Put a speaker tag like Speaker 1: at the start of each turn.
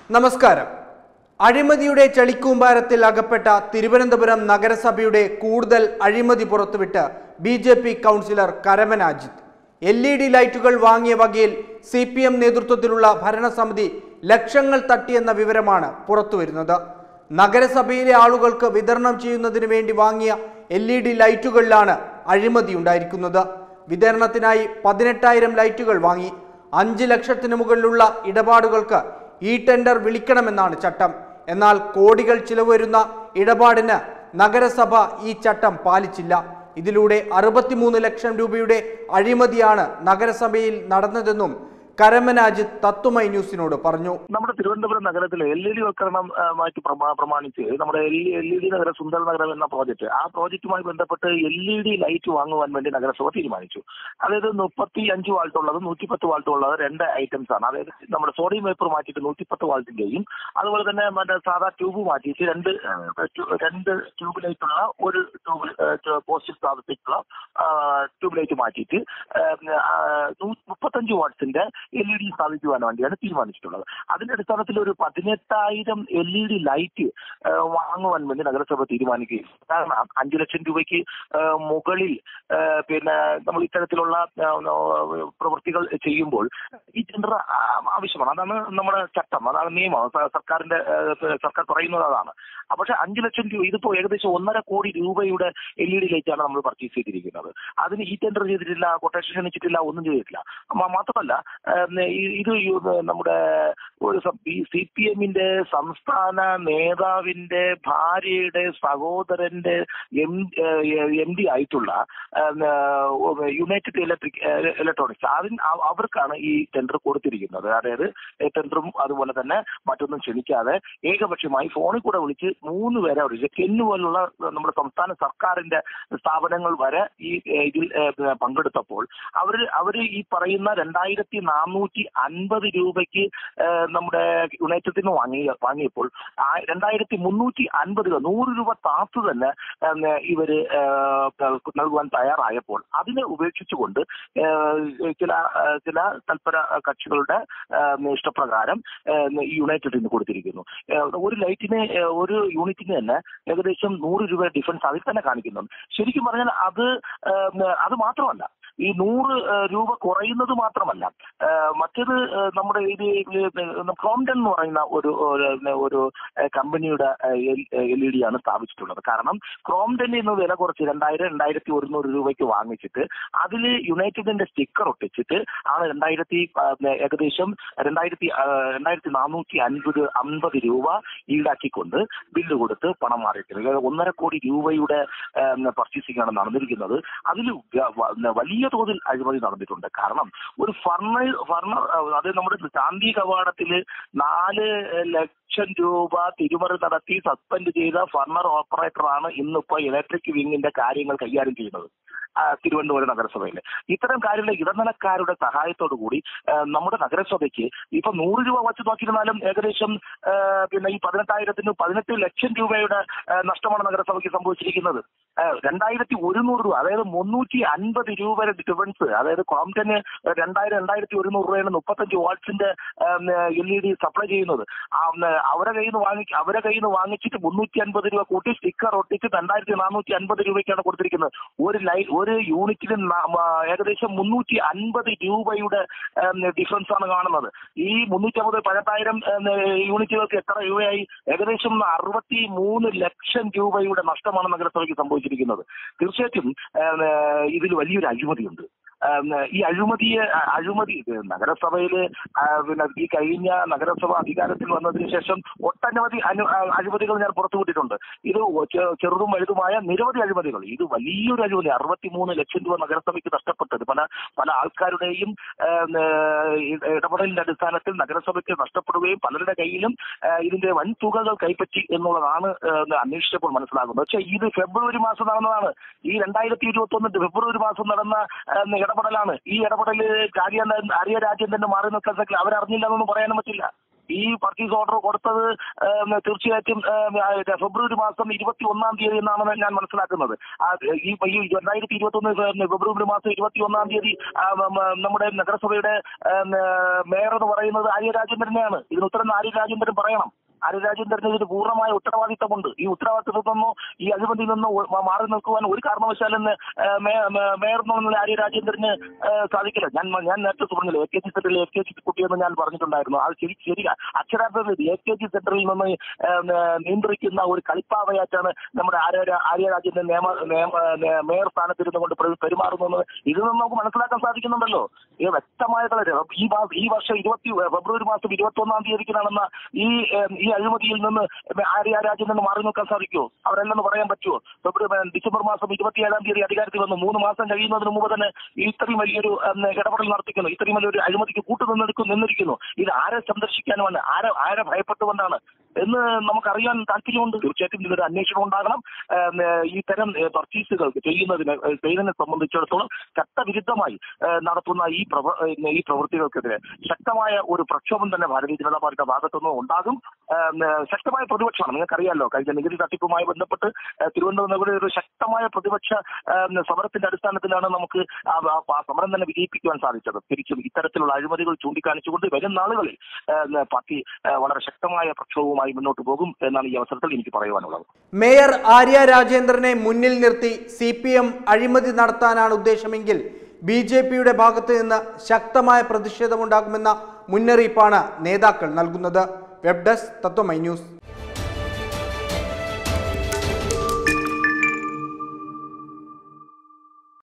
Speaker 1: നമസ്കാരം അഴിമതിയുടെ ചളിക്കൂമ്പാരത്തിൽ അകപ്പെട്ട തിരുവനന്തപുരം നഗരസഭയുടെ കൂടുതൽ അഴിമതി പുറത്തുവിട്ട് B J P councillor Karamana Ajith L E D ലൈറ്റുകൾ വാങ്ങിയ വകയിൽ സി പി എം നേതൃത്വത്തിലുള്ള ഭരണസമിതി ലക്ഷങ്ങൾ തട്ടിയെന്ന വിവരമാണ് പുറത്തുവരുന്നത് നഗരസഭയിലെ ആളുകൾക്ക് വിതരണം ചെയ്യുന്നതിന് വേണ്ടി വാങ്ങിയ എൽ ഇ ഡി ലൈറ്റുകളിലാണ് അഴിമതി ഉണ്ടായിരിക്കുന്നത് വിതരണത്തിനായി പതിനെട്ടായിരം ലൈറ്റുകൾ വാങ്ങി അഞ്ച് ലക്ഷത്തിന് മുകളിലുള്ള ഇടപാടുകൾക്ക് ഈ ടെൻഡർ വിളിക്കണമെന്നാണ് ചട്ടം എന്നാൽ കോടികൾ ചിലവ് വരുന്ന ഇടപാടിന് നഗരസഭ ഈ ചട്ടം പാലിച്ചില്ല ഇതിലൂടെ അറുപത്തിമൂന്ന് ലക്ഷം രൂപയുടെ അഴിമതിയാണ് നഗരസഭയിൽ നടന്നതെന്നും കരമനാജിത്ത് തത്വമൈ ന്യൂസിനോട് പറഞ്ഞു
Speaker 2: നമ്മുടെ തിരുവനന്തപുരം നഗരത്തിലെ എൽ ഇ ഡി വൽക്കരണം ആ, മാറ്റി പ്രമാ- പ്രമാണിച്ച് നമ്മുടെ എൽ ഇ ഡി നഗര സുന്ദര നഗരം എന്ന പ്രോജക്റ്റ് ആ പ്രോജക്റ്റുമായി ബന്ധപ്പെട്ട് എൽ ഇ ഡി ലൈറ്റ് വാങ്ങുവാൻ വേണ്ടി നഗരസഭ തീരുമാനിച്ചു അതായത് മുപ്പത്തി അഞ്ച് വാൾട്ട് ഉള്ളത് നൂറ്റിപ്പത്ത് വാൾട്ട് ഉള്ളത് രണ്ട് ഐറ്റംസ് ആണ് അതായത് നമ്മുടെ സോഡിയം വേപ്പർ മാറ്റിയിട്ട് നൂറ്റിപ്പത്ത് വാൾട്ടിന്റെയും അതുപോലെ തന്നെ മറ്റേ സാധാ ട്യൂബ് മാറ്റിയിട്ട് രണ്ട് ആ, ട്യൂ- രണ്ട് ട്യൂബ് ലൈറ്റ് ഉള്ള ഒരു ട്യൂബ് പോസിറ്റീവ് സ്ഥാപിച്ചിട്ടുള്ള ട്യൂബ് ലൈറ്റ് മാറ്റിയിട്ട് ആ, ആ, നൂ- മുപ്പത്തഞ്ച് വാട്ട്സിന്റെ എൽ ഇ ഡി സ്ഥാപിക്കുവാൻ വേണ്ടിയാണ് തീരുമാനിച്ചിട്ടുള്ളത് അതിന്റെ അടിസ്ഥാനത്തിൽ ഒരു പതിനെട്ടായിരം എൽ ഇ ഡി ലൈറ്റ് വാങ്ങുവാൻ വേണ്ടി നഗരസഭ തീരുമാനിക്കുകയും കാരണം അഞ്ചു ലക്ഷം രൂപയ്ക്ക് ആ, മുകളിൽ ആ, പിന്നെ നമ്മൾ ഇത്തരത്തിലുള്ള ആ, ആ, പ്രവൃത്തികൾ ചെയ്യുമ്പോൾ ഈ ടെൻഡർ ആവശ്യമാണ് അതാണ് നമ്മുടെ ചട്ടം അതാണ് നിയമം സ- സർക്കാരിന്റെ ആ, സർക്കാർ പറയുന്നത് അതാണ് ആ, പക്ഷെ അഞ്ചു ലക്ഷം രൂപ ഇതിപ്പോ ഏകദേശം ഒന്നര കോടി രൂപയുടെ എൽ ഇ ഡി ലൈറ്റാണ് നമ്മൾ പർച്ചേസ് ചെയ്തിരിക്കുന്നത് അതിന് ഈ ടെൻഡർ ചെയ്തിട്ടില്ല കൊട്ടേഷൻ ക്ഷണിച്ചിട്ടില്ല ഒന്നും ചെയ്തിട്ടില്ല മ- മാത്രമല്ല ഏം, ഈ- ഇത് യു- നമ്മുടെ ഒരു സി പി എമ്മിന്റെ സംസ്ഥാന നേതാവിന്റെ ഭാര്യയുടെ സഹോദരന്റെ എം എം ഡി ആയിട്ടുള്ള um, uh, united electric uh, electronics അതിന് അവ- അവർക്കാണ് ഈ ടെൻഡർ കൊടുത്തിരിക്കുന്നത് അതായത് ഈ ടെൻഡറും അതുപോലെ തന്നെ മറ്റൊന്നും ക്ഷണിക്കാതെ ഏകപക്ഷമായി ഫോണിൽ കൂടെ വിളിച്ച് മൂന്ന് പേരെ വിളിച്ച് കെന്നു പോലുള്ള നമ്മുടെ സംസ്ഥാന സർക്കാരിന്റെ സ്ഥാപനങ്ങൾ വരെ ഈ ഏഹ്, ഇതിൽ ഏഹ്, പങ്കെടുത്തപ്പോൾ അവർ അവർ ഈ പറയുന്ന രണ്ടായിരത്തി നാനൂറ്റി അൻപത് രൂപയ്ക്ക് ഏഹ്, നമ്മുടെ യുണൈറ്റഡിൽ നിന്ന് വാങ്ങി വാങ്ങിയപ്പോൾ ആ രണ്ടായിരത്തി മുന്നൂറ്റി അൻപത് രൂപ നൂറ് രൂപ താത്തു തന്നെ ഏഹ്, ഇവര് ഏഹ്, നൽകുവാൻ തയ്യാറായപ്പോൾ അതിനെ ഉപേക്ഷിച്ചുകൊണ്ട് ഏഹ്, ചില ഏഹ്, ചില തൽപര കക്ഷികളുടെ ഏഹ്, ഇഷ്ടപ്രകാരം ഏഹ്, ഈ യുണൈറ്റഡിൽ നിന്ന് കൊടുത്തിരിക്കുന്നു ഏഹ്, ഒരു ലൈറ്റിന് ഏഹ്, ഒരു യൂണിറ്റിന് തന്നെ ഏകദേശം നൂറ് രൂപ ഡിഫറൻസ് അതിൽ തന്നെ കാണിക്കുന്നുണ്ട് ശരിക്കും പറഞ്ഞാൽ അത് ഏഹ്, അത് മാത്രമല്ല ഈ നൂറ് ഏഹ്, രൂപ കുറയുന്നത് മാത്രമല്ല ഏഹ്, മറ്റേത് ഏഹ്, നമ്മുടെ ഇത് ക്രോംഡൻ എന്ന് പറയുന്ന ഒരു ഒരു- ഒരു ഏഹ്, കമ്പനിയുടെ എൽ ഇ ഡി ആണ് സ്ഥാപിച്ചിട്ടുള്ളത് കാരണം ക്രോംഡനിൽ നിന്ന് വില കുറച്ച് രണ്ടായിരം രണ്ടായിരത്തി ഒരുന്നൂറ് രൂപയ്ക്ക് വാങ്ങിച്ചിട്ട് അതിൽ യുണൈറ്റഡിന്റെ സ്റ്റിക്കർ ഒട്ടിച്ചിട്ട് ആണ് രണ്ടായിരത്തി ഏഹ്, ഏകദേശം രണ്ടായിരത്തി ഏഹ്, രണ്ടായിരത്തി നാനൂറ്റി അൻപത് അമ്പത് രൂപ ഈടാക്കിക്കൊണ്ട് ബില്ല് കൊടുത്ത് പണം മാറിയിട്ടുണ്ട് അതായത് ഒന്നര കോടി രൂപയുടെ പർച്ചേസിംഗ് ആണ് നടന്നിരിക്കുന്നത് അതിൽ വ- വ- വലിയ തോതിൽ അഴിമതി നടന്നിട്ടുണ്ട് കാരണം ഒരു ഫർണർ ഫർണർ അത് നമ്മുടെ ശാന്തി കവാടത്തില് നാല് ലക്ഷം രൂപ തിരിമറി നടത്തി സസ്പെൻഡ് ചെയ്ത ഫർണർ ഓപ്പറേറ്ററാണ് ഇന്നിപ്പോ ഇലക്ട്രിക് വിങ്ങിന്റെ കാര്യങ്ങൾ കൈകാര്യം ചെയ്യുന്നത് ആ, തിരുവനന്തപുരം നഗരസഭയിൽ ഇത്തരം കാര്യങ്ങൾ ഇടനിലക്കാരുടെ സഹായത്തോടു കൂടി ആ, നമ്മുടെ നഗരസഭയ്ക്ക് ഇപ്പൊ നൂറ് രൂപ വച്ച് നോക്കിയിരുന്നാലും ഏകദേശം ആ, പിന്നെ ഈ പതിനെട്ടായിരത്തിന് പതിനെട്ട് ലക്ഷം രൂപയുടെ ആ, നഷ്ടമാണ് നഗരസഭയ്ക്ക് സംഭവിച്ചിരിക്കുന്നത് ആ, രണ്ടായിരത്തി ഒരുന്നൂറ് രൂപ അതായത് മുന്നൂറ്റി അൻപത് രൂപയുടെ ഡിഫറൻസ് അതായത് കോംപ്റ്റന് രണ്ടായിരം രണ്ടായിരത്തി ഒരുന്നൂറ് രൂപയാണ് മുപ്പത്തഞ്ച് വാട്ട്സിന്റെ എൽ ഇ ഡി സപ്ലൈ ചെയ്യുന്നത് ആ, ഉം, അവരെ കയ്യിൽ നിന്ന് വാങ്ങി അവരെ കയ്യിൽ നിന്ന് വാങ്ങിച്ചിട്ട് മുന്നൂറ്റി അൻപത് രൂപ കൂട്ടി സ്റ്റിക്കർ ഒട്ടിച്ച് രണ്ടായിരത്തി നാനൂറ്റി അൻപത് രൂപയ്ക്കാണ് കൊടുത്തിരിക്കുന്നത് ഒരു ലൈ ഒരു യൂണിറ്റിന് ന- മ, ഏകദേശം മുന്നൂറ്റി അൻപത് രൂപയുടെ ഡിഫറൻസ് ആണ് കാണുന്നത് ഈ മുന്നൂറ്റി അമ്പത് പതിനെട്ടായിരം ഉം, യൂണിറ്റുകൾക്ക് എത്ര രൂപയായി ഏകദേശം അറുപത്തി മൂന്ന് ലക്ഷം രൂപയുടെ നഷ്ടമാണ് നഗരസഭയ്ക്ക് സംഭവിച്ചിരിക്കുന്നത് തീർച്ചയായിട്ടും ഉം, ഇതിൽ വലിയൊരു അഴിമതിയുണ്ട് ഉം, ഈ അഴിമതിയെ അ- അഴിമതി ഇത് നഗരസഭയില് ആ, പിന്നെ ഈ കഴിഞ്ഞ നഗരസഭ അധികാരത്തിൽ വന്നതിന് ശേഷം ഒട്ടനവധി അനു ആ, അഴിമതികൾ ഞാൻ പുറത്തുവിട്ടിട്ടുണ്ട് ഇത് ഒ- ചെ- ചെറുതും വലുതുമായ നിരവധി അഴിമതികൾ ഇത് വലിയൊരു അഴിമതി അറുപത്തിമൂന്ന് ലക്ഷം രൂപ നഗരസഭയ്ക്ക് നഷ്ടപ്പെട്ടത് പല പല ആൾക്കാരുടെയും ഏം, ഏ, ഇ- ഇടപെടലിന്റെ അടിസ്ഥാനത്തിൽ നഗരസഭയ്ക്ക് നഷ്ടപ്പെടുകയും പലരുടെ കയ്യിലും ഏ, ഇതിന്റെ വൻ തുകകൾ കൈപ്പറ്റി എന്നുള്ളതാണ് ഏ, അന്വേഷിച്ചപ്പോൾ മനസ്സിലാകുന്നത് പക്ഷേ ഇത് ഫെബ്രുവരി മാസം നടന്നതാണ് ഈ രണ്ടായിരത്തി ഇരുപത്തി ഒന്ന് ഫെബ്രുവരി മാസം നടന്ന ഏ, ഇടപെടലാണ് ഈ ഇടപെടല് രാജ്യം ആര്യ രാജ്യം തന്നെ മാറി നിൽക്കാൻ അവരറിഞ്ഞില്ല എന്നൊന്നും പറയാനും പറ്റില്ല ഈ പർച്ചേസ് ഓർഡർ കൊടുത്തത് ഏം, തീർച്ചയായിട്ടും ഏം, ആ, ഇത് ഫെബ്രുവരി മാസം ഇരുപത്തി ഒന്നാം തീയതി എന്നാണ് ഞാൻ മനസ്സിലാക്കുന്നത് ആ, ഈ ഈ രണ്ടായിരത്തി ഇരുപത്തി ഒന്ന് ഫെബ്രുവരി മാസം ഇരുപത്തി ഒന്നാം തീയതി ആ, മ, മ, നമ്മുടെ നഗരസഭയുടെ ഏം, ഏ, മേയർ എന്ന് പറയുന്നത് ആര്യ രാജേന്ദ്രനെയാണ് ഇതിന് ഉത്തരം ആര്യ രാജേന്ദ്രൻ പറയണം ആര്യ രാജേന്ദ്രന് ഇതിന് പൂർണ്ണമായ ഉത്തരവാദിത്തമുണ്ട് ഈ ഉത്തരവാദിത്തത്തിൽ നിന്നോ ഈ അഴിമതിയിൽ നിന്നോ ഒ- മ- മാറി നിൽക്കുവാൻ ഒരു കാരണവശാലും ഇന്ന്, ഏ, മേ- മേ- മേയർ എന്നുള്ള ആര്യ രാജേന്ദ്രന് ഏ, സാധിക്കില്ല ഞാൻ ഞാൻ നേരത്തെ പറഞ്ഞില്ല എ കെ ജി സെന്ററിൽ എ കെ ജി കുട്ടിയെന്ന് ഞാൻ പറഞ്ഞിട്ടുണ്ടായിരുന്നു അത് ശരി ശരി അക്ഷരാർത്ഥത്തിൽ എ കെ ജി സെന്ററിൽ നിന്ന് ഏ, ഏ, നിയന്ത്രിക്കുന്ന ഒരു കളിപ്പാവയായിട്ടാണ് നമ്മുടെ ആര്യ രാ- ആര്യ രാജേന്ദ്രൻ നിയമ നിയമ- നേ- മേയർ സ്ഥാനത്തിരുന്നു കൊണ്ട് പെരു- പെരുമാറുന്നത് ഇതിൽ നിന്ന് നമുക്ക് മനസ്സിലാക്കാൻ സാധിക്കുന്നുണ്ടല്ലോ ഈ വ്യക്തമായ കളര് ഈ മാസം ഈ വർഷം ഇരുപത്തി ഫെബ്രുവരി മാസം ഇരുപത്തി ഒന്നാം തീയതിക്ക് നടന്ന ഈ ഏം, ഈ അഴിമതിയിൽ നിന്ന് ആര്യ രാജ്യം നിന്ന് മാറി നിൽക്കാൻ സാധിക്കുമോ അവരല്ലെന്ന് പറയാൻ പറ്റുമോ ഫെബ്രുവരി ഡിസംബർ മാസം ഇരുപത്തിയേഴാം തീയതി അധികാരത്തിൽ വന്നു മൂന്ന് മാസം കഴിയുന്നതിന് മുമ്പ് തന്നെ ഇത്രയും വലിയൊരു ഏം, ഇടപെടൽ നടത്തിക്കുന്നു ഇത്രയും വലിയൊരു അഴിമതിക്ക് കൂട്ടു നിന്നെടുക്കും നിന്നിരിക്കുന്നു ഇത് ആരെ സംരക്ഷിക്കാനുമാണ് ആരെ ആരെ ഭയപ്പെട്ടുകൊണ്ടാണ് എന്ന് നമുക്കറിയാൻ താല്പര്യമുണ്ട് തീർച്ചയായിട്ടും ഇതൊരു അന്വേഷണം ഉണ്ടാകണം ഏം, ഏ, ഈ തരം ഏ, പർച്ചേസുകൾ ചെയ്യുന്നതിന് ഏ, ചെയ്യുന്നതിനെ സംബന്ധിച്ചിടത്തോളം ചട്ടവിരുദ്ധമായി ഏ, നടത്തുന്ന ഈ പ്രവ- ഏ, ഈ പ്രവൃത്തികൾക്കെതിരെ ശക്തമായ ഒരു പ്രക്ഷോഭം തന്നെ ഭാരതീയ ജനതാ പാർട്ടിയുടെ ഭാഗത്തുനിന്ന് ഉണ്ടാകും ഏം, ഏ, ശക്തമായ പ്രതിപക്ഷമാണ് നിങ്ങൾക്കറിയാലോ കഴിഞ്ഞ നികുതി തട്ടിപ്പുമായി ബന്ധപ്പെട്ട് ഏ, തിരുവനന്തപുരം നഗരത്തിൽ ഒരു ശക്തമായ പ്രതിപക്ഷ ഏം, സമരത്തിന്റെ അടിസ്ഥാനത്തിലാണ് നമുക്ക് ആ ആ- ആ സമരം തന്നെ വിജയിപ്പിക്കുവാൻ സാധിച്ചത് തിരിച്ചും ഇത്തരത്തിലുള്ള അഴിമതികൾ ചൂണ്ടിക്കാണിച്ചുകൊണ്ട് വരും നാളുകളിൽ ഏം, പാർട്ടി ഏ, വളരെ ശക്തമായ പ്രക്ഷോഭവുമായി മുന്നോട്ട് പോകും എന്നാണ് ഈ അവസരത്തിൽ എനിക്ക് പറയുവാനുള്ളത്
Speaker 1: മേയർ ആര്യ രാജേന്ദ്രനെ മുന്നിൽ നിർത്തി സി പി എം അഴിമതി നടത്താനാണ് ഉദ്ദേശമെങ്കിൽ ബി ജെ പിയുടെ ഭാഗത്ത് നിന്ന് ശക്തമായ പ്രതിഷേധമുണ്ടാകുമെന്ന മുന്നറിയിപ്പാണ് നേതാക്കൾ നൽകുന്നത് വെബ് ഡെസ്ക് തത്വമൈ ന്യൂസ്